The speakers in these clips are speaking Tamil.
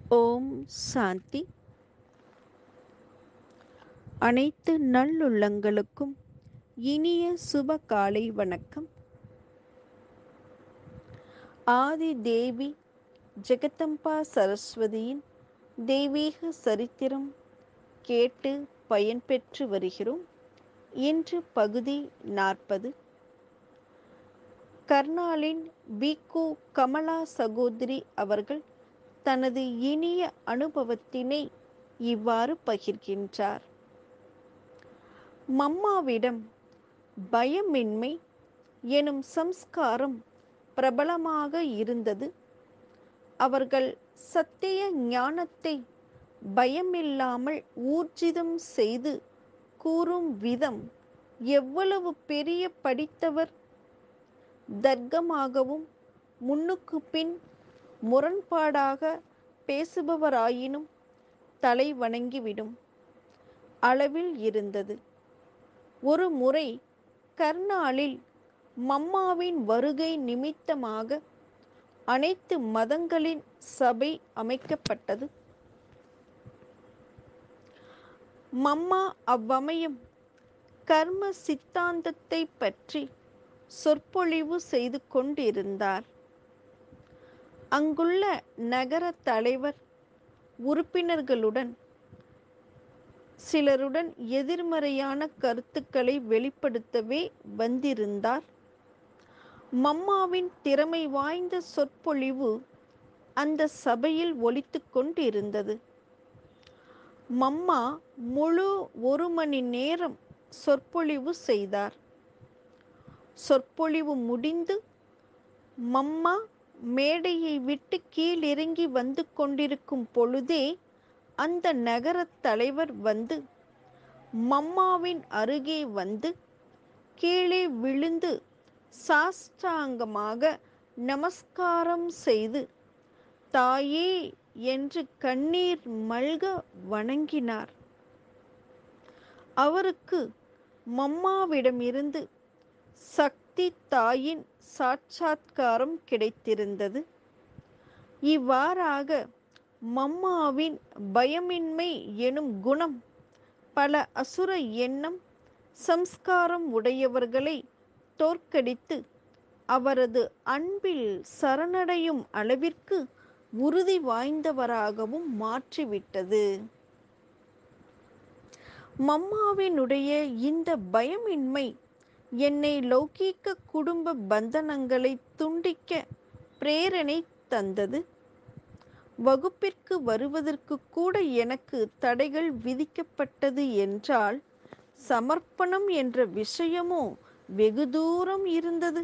ஓம் சாந்தி அனைத்து நல்லுள்ளங்களுக்கும் இனிய சுப காலை வணக்கம் ஆதி தேவி ஜெகதம்பா சரஸ்வதியின் தெய்வீக சரித்திரம் கேட்டு பயன்பெற்று வருகிறோம் இன்று பகுதி நாற்பது கர்னாலின் பிகு கமலா சகோதரி அவர்கள் தனது இனிய அனுபவத்தினை இவ்வாறு பகிர்கின்றார் மம்மாவிடம் பயமின்மை எனும் சம்ஸ்காரம் பிரபலமாக இருந்தது அவர்கள் சத்திய ஞானத்தை பயமில்லாமல் ஊர்ஜிதம் செய்து கூறும் விதம் எவ்வளவு பெரிய படித்தவர் தர்க்கமாகவும் முன்னுக்கு பின் முரண்பாடாக பேசுபவராயினும் தலை வணங்கிவிடும் அளவில் இருந்தது ஒரு முறை கர்னாலில் மம்மாவின் வருகை நிமித்தமாக அனைத்து மதங்களின் சபை அமைக்கப்பட்டது மம்மா அவ்வமயம் கர்ம சித்தாந்தத்தை பற்றி சொற்பொழிவு செய்து கொண்டிருந்தார் அங்குள்ள நகர தலைவர் உறுப்பினர்களுடன் சிலருடன் எதிர்மறையான கருத்துக்களை வெளிப்படுத்தவே வந்திருந்தார் மம்மாவின் திறமை வாய்ந்த சொற்பொழிவு அந்த சபையில் ஒலித்து கொண்டிருந்தது மம்மா முழு ஒரு மணி நேரம் சொற்பொழிவு செய்தார் சொற்பொழிவு முடிந்து மம்மா மேடையை விட்டு கீழிறங்கி வந்து கொண்டிருக்கும் பொழுதே அந்த நகர தலைவர் வந்து மம்மாவின் அருகே வந்து கீழே விழுந்து சாஷ்டாங்கமாக நமஸ்காரம் செய்து தாயே என்று கண்ணீர் மல்க வணங்கினார் அவருக்கு மம்மாவிடமிருந்து சக்தி தாயின் சாட்சாத்காரம் கிடைத்திருந்தது இவ்வாறாக மம்மாவின் பயமின்மை எனும் குணம் பல அசுர எண்ணம் சம்ஸ்காரம் உடையவர்களை தோற்கடித்து அவரது அன்பில் சரணடையும் அளவிற்கு உறுதி வாய்ந்தவராகவும் மாற்றிவிட்டது மம்மாவினுடைய இந்த பயமின்மை என்னை லௌகீக குடும்ப பந்தனங்களை துண்டிக்க பிரேரணை தந்தது வகுப்பிற்கு வருவதற்கு கூட எனக்கு தடைகள் விதிக்கப்பட்டது என்றால் சமர்ப்பணம் என்ற விஷயமோ வெகு தூரம் இருந்தது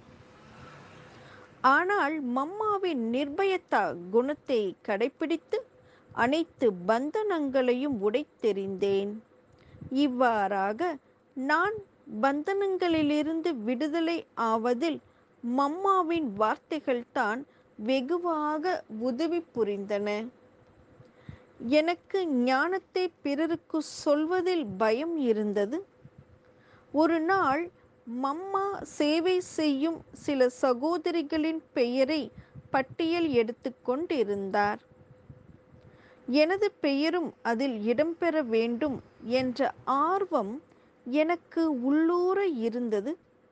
ஆனால் மம்மாவின் நிர்பயத்தா குணத்தை கடைபிடித்து அனைத்து பந்தனங்களையும் உடைத்தெறிந்தேன் இவ்வாறாக நான் பந்தனங்களிலிருந்து விடுதலை ஆவதில் மம்மாவின் வார்த்தைகள் தான் வெகுவாக உதவி புரிந்தன எனக்கு ஞானத்தை பிறருக்கு சொல்வதில் பயம் இருந்தது ஒரு நாள் மம்மா சேவை செய்யும் சில சகோதரிகளின் பெயரை பட்டியல் எடுத்து கொண்டிருந்தார் எனது பெயரும் அதில் இடம்பெற வேண்டும் என்ற ஆர்வம் எனக்கு உள்ளூர இருந்தது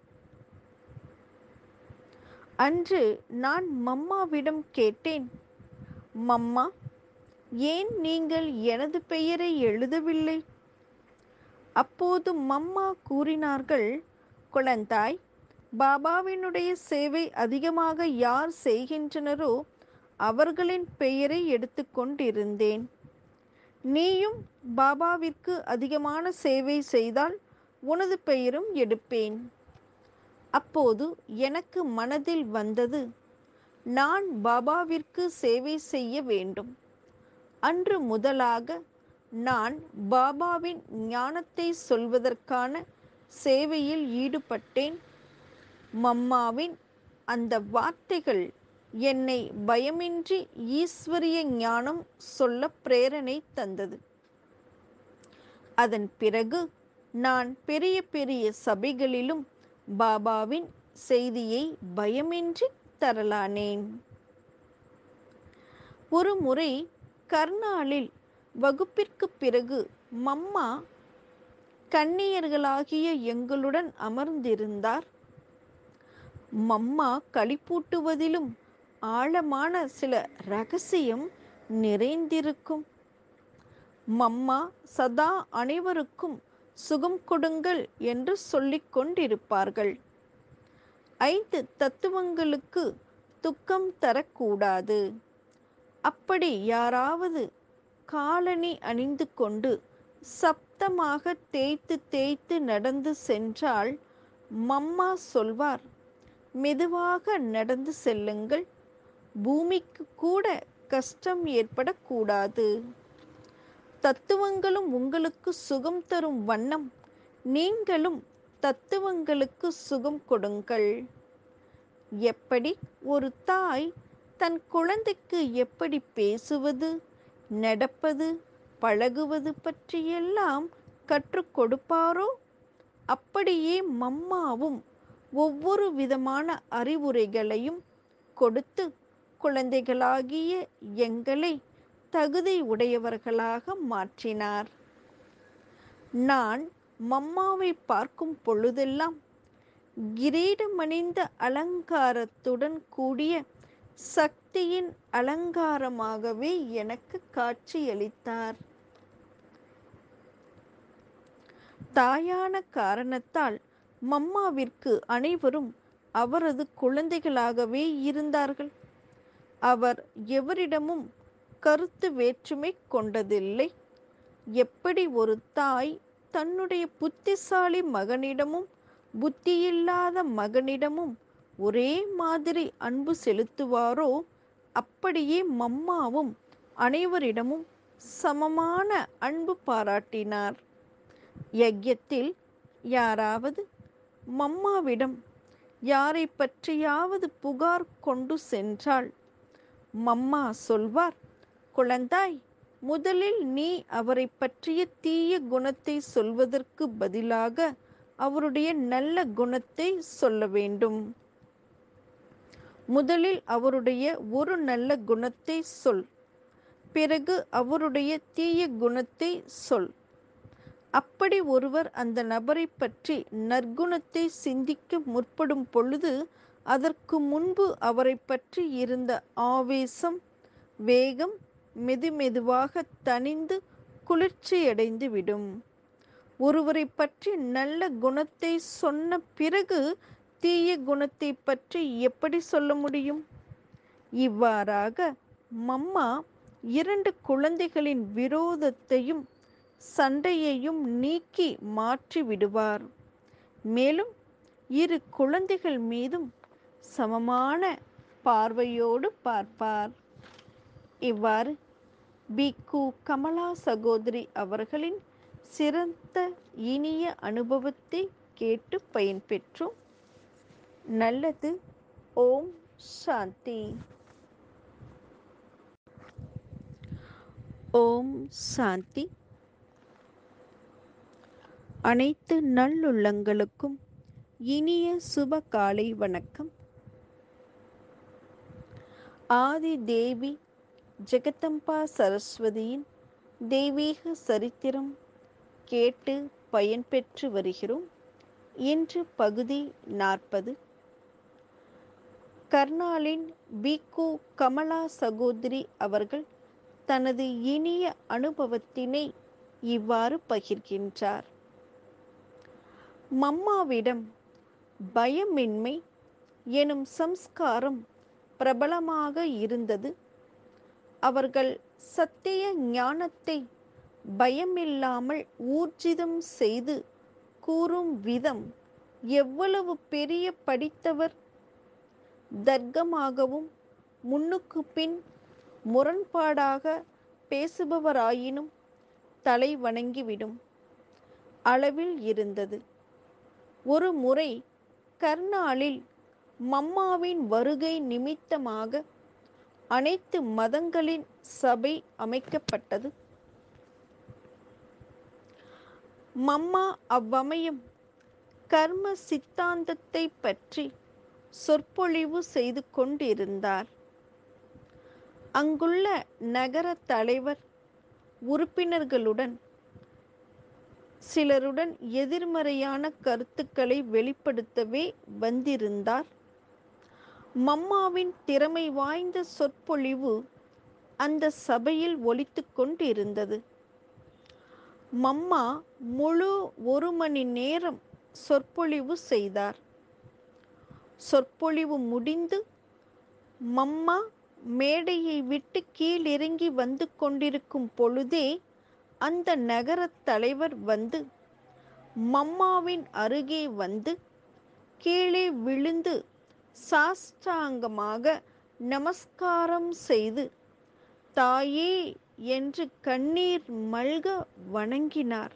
அன்று நான் மம்மாவிடம் கேட்டேன் மம்மா ஏன் நீங்கள் எனது பெயரை எழுதவில்லை அப்போது மம்மா கூறினார்கள் குழந்தாய் பாபாவினுடைய சேவை அதிகமாக யார் செய்கின்றனரோ அவர்களின் பெயரை எடுத்துக்கொண்டிருந்தேன் நீயும் பாபாவிற்கு அதிகமான சேவை செய்தால் உனது பெயரும் எடுப்பேன் அப்போது எனக்கு மனதில் வந்தது நான் பாபாவிற்கு சேவை செய்ய வேண்டும் அன்று முதலாக நான் பாபாவின் ஞானத்தை சொல்வதற்கான சேவையில் ஈடுபட்டேன் மம்மாவின் அந்த வார்த்தைகள் என்னை பயமின்றி ஈஸ்வரிய ஞானம் சொல்ல பிரேரணை தந்தது அதன் பிறகு நான் பெரிய பெரிய சபைகளிலும் பாபாவின் செய்தியை பயமின்றி தரலானேன் ஒரு முறை கர்னாலில் வகுப்பிற்கு பிறகு மம்மா கன்னியர்களாகிய எங்களுடன் அமர்ந்திருந்தார் மம்மா களிப்பூட்டுவதிலும் ஆழமான சில ரகசியம் நிறைந்திருக்கும் மம்மா சதா அனைவருக்கும் சுகம் கொடுங்கள் என்று சொல்லிக் கொண்டிருப்பார்கள் ஐந்து தத்துவங்களுக்கு துக்கம் தரக்கூடாது அப்படி யாராவது காலணி அணிந்து கொண்டு சப்தமாக தேய்த்து தேய்த்து நடந்து சென்றால் மம்மா சொல்வார் மெதுவாக நடந்து செல்லுங்கள் பூமிக்கு கூட கஷ்டம் ஏற்படக்கூடாது தத்துவங்களும் உங்களுக்கு சுகம் தரும் வண்ணம் நீங்களும் தத்துவங்களுக்கு சுகம் கொடுங்கள் எப்படி ஒரு தாய் தன் குழந்தைக்கு எப்படி பேசுவது நடப்பது பழகுவது பற்றியெல்லாம் கற்றுக் கொடுப்பாரோ அப்படியே மம்மாவும் ஒவ்வொரு விதமான அறிவுரைகளையும் கொடுத்து குழந்தைகளாகிய எங்களை தகுதி உடையவர்களாக மாற்றினார் நான் மம்மாவை பார்க்கும் பொழுதெல்லாம் கிரீடமணிந்த அலங்காரத்துடன் கூடிய சக்தியின் அலங்காரமாகவே எனக்கு காட்சியளித்தார் தாயான காரணத்தால் மம்மாவிற்கு அனைவரும் அவரது குழந்தைகளாகவே இருந்தார்கள் அவர் எவரிடமும் கருத்து வேற்றுமை கொண்டதில்லை எப்படி ஒரு தாய் தன்னுடைய புத்திசாலி மகனிடமும் புத்தியில்லாத மகனிடமும் ஒரே மாதிரி அன்பு செலுத்துவாரோ அப்படியே மம்மாவும் அனைவரிடமும் சமமான அன்பு பாராட்டினார் யஜ்யத்தில் யாராவது மம்மாவிடம் யாரை பற்றியாவது புகார் கொண்டு சென்றால் மம்மா சொல்வார் குழந்தாய் முதலில் நீ அவரை பற்றிய தீய குணத்தை சொல்வதற்கு பதிலாக அவருடைய நல்ல குணத்தை சொல்ல வேண்டும் முதலில் அவருடைய ஒரு நல்ல குணத்தை சொல் பிறகு அவருடைய தீய குணத்தை சொல் அப்படி ஒருவர் அந்த நபரை பற்றி நற்குணத்தை சிந்திக்க முற்படும் பொழுது அதற்கு முன்பு அவரை பற்றி இருந்த ஆவேசம் வேகம் மெதுமெதுவாக தணிந்து குளிர்ச்சியடைந்து விடும் ஒருவரை பற்றி நல்ல குணத்தை சொன்ன பிறகு தீய குணத்தை பற்றி எப்படி சொல்ல முடியும் இவ்வாறாக மம்மா இரண்டு குழந்தைகளின் விரோதத்தையும் சண்டையையும் நீக்கி மாற்றி விடுவார் மேலும் இரு குழந்தைகள் மீதும் சமமான பார்வையோடு பார்ப்பார் இவ்வாறு பிக்கு கமலா சகோதரி அவர்களின் சிறந்த இனிய அனுபவத்தை கேட்டு பயன்பெற்றோம் நல்லது ஓம் சாந்தி ஓம் சாந்தி அனைத்து நல்லுள்ளங்களுக்கும் இனிய சுப காலை வணக்கம் ஆதி தேவி ஜெகதம்பா சரஸ்வதியின் தெய்வீக சரித்திரம் கேட்டு பயன்பெற்று வருகிறோம் இன்று பகுதி நாற்பது கர்னாலின் பிகு கமலா சகோதரி அவர்கள் தனது இனிய அனுபவத்தினை இவ்வாறு பகிர்கின்றார் மம்மாவிடம் பயமின்மை எனும் சம்ஸ்காரம் பிரபலமாக இருந்தது அவர்கள் சத்திய ஞானத்தை பயமில்லாமல் ஊர்ஜிதம் செய்து கூறும் விதம் எவ்வளவு பெரிய படித்தவர் தர்க்கமாகவும் முன்னுக்கு பின் முரண்பாடாக பேசுபவராயினும் தலை வணங்கிவிடும் அளவில் இருந்தது ஒரு முறை கர்னாலில் மம்மாவின் வருகை நிமித்தமாக அனைத்து மதங்களின் சபை அமைக்கப்பட்டது மம்மா அவ்வமயம் கர்ம சித்தாந்தத்தை பற்றி சொற்பொழிவு செய்து கொண்டிருந்தார் அங்குள்ள நகர தலைவர் உறுப்பினர்களுடன் சிலருடன் எதிர்மறையான கருத்துக்களை வெளிப்படுத்தவே வந்திருந்தார் மம்மாவின் திறமை வாய்ந்த சொற்பொழிவு அந்த சபையில் ஒலித்து கொண்டிருந்தது மம்மா முழு ஒரு மணி நேரம் சொற்பொழிவு செய்தார் சொற்பொழிவு முடிந்து மம்மா மேடையை விட்டு கீழிறங்கி வந்து கொண்டிருக்கும் பொழுதே அந்த நகரத் தலைவர் வந்து மம்மாவின் அருகே வந்து கீழே விழுந்து சாஷ்டாங்கமாக நமஸ்காரம் செய்து தாயே என்று கண்ணீர் மல்க வணங்கினார்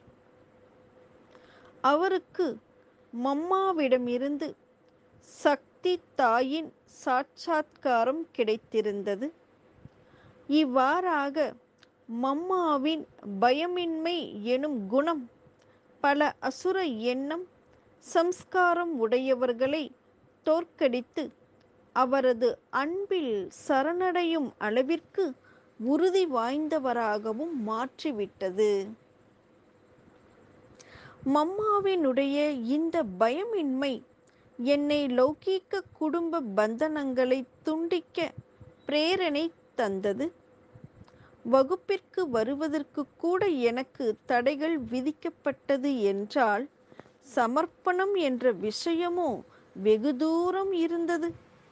அவருக்கு மம்மாவிடமிருந்து சக்தி தாயின் சாட்சாத்காரம் கிடைத்திருந்தது இவ்வாறாக மம்மாவின் பயமின்மை எனும் குணம் பல அசுர எண்ணம் சம்ஸ்காரம் உடையவர்களை தோற்கடித்து அவரது அன்பில் சரணடையும் அளவிற்கு உறுதி வாய்ந்தவராகவும் மாற்றிவிட்டது மம்மாவினுடைய இந்த பயமின்மை என்னை லௌகீக குடும்ப பந்தனங்களை துண்டிக்க பிரேரணை தந்தது வகுப்பிற்கு வருவதற்கு கூட எனக்கு தடைகள் விதிக்கப்பட்டது என்றால் சமர்ப்பணம் என்ற விஷயமோ வெகு தூரம் இருந்தது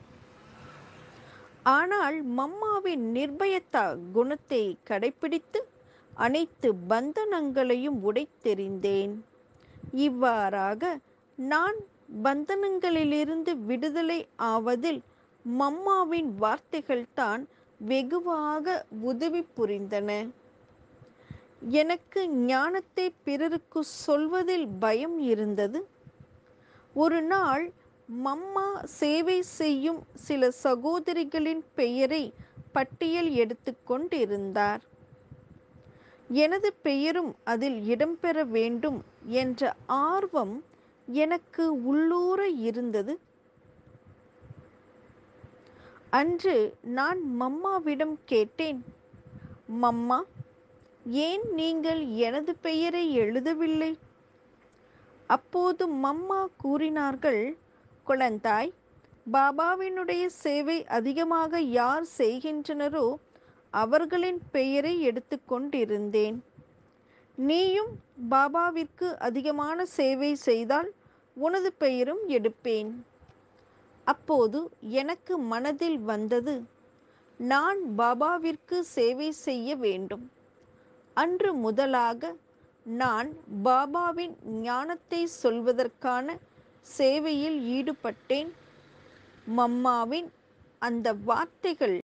ஆனால் மம்மாவின் நிர்பயத்தா குணத்தை கடைபிடித்து அனைத்து பந்தனங்களையும் உடைத்தெறிந்தேன் இவ்வாறாக நான் பந்தனங்களிலிருந்து விடுதலை ஆவதில் மம்மாவின் வார்த்தைகள்தான் வெகுவாக உதவி புரிந்தன எனக்கு ஞானத்தை பிறருக்கு சொல்வதில் பயம் இருந்தது ஒரு நாள் மம்மா சேவை செய்யும் சில சகோதரிகளின் பெயரை பட்டியல் எடுத்துக்கொண்டிருந்தார் எனது பெயரும் அதில் இடம்பெற வேண்டும் என்ற ஆர்வம் எனக்கு உள்ளூர இருந்தது அன்று நான் மம்மாவிடம் கேட்டேன் மம்மா ஏன் நீங்கள் எனது பெயரை எழுதவில்லை அப்போது மம்மா கூறினார்கள் குழந்தாய் பாபாவினுடைய சேவை அதிகமாக யார் செய்கின்றனரோ அவர்களின் பெயரை எடுத்துக்கொண்டிருந்தேன் நீயும் பாபாவிற்கு அதிகமான சேவை செய்தால் உனது பெயரும் எடுப்பேன் அப்போது எனக்கு மனதில் வந்தது நான் பாபாவிற்கு சேவை செய்ய வேண்டும் அன்று முதலாக நான் பாபாவின் ஞானத்தை சொல்வதற்கான சேவையில் ஈடுபட்டேன் மம்மாவின் அந்த வார்த்தைகள்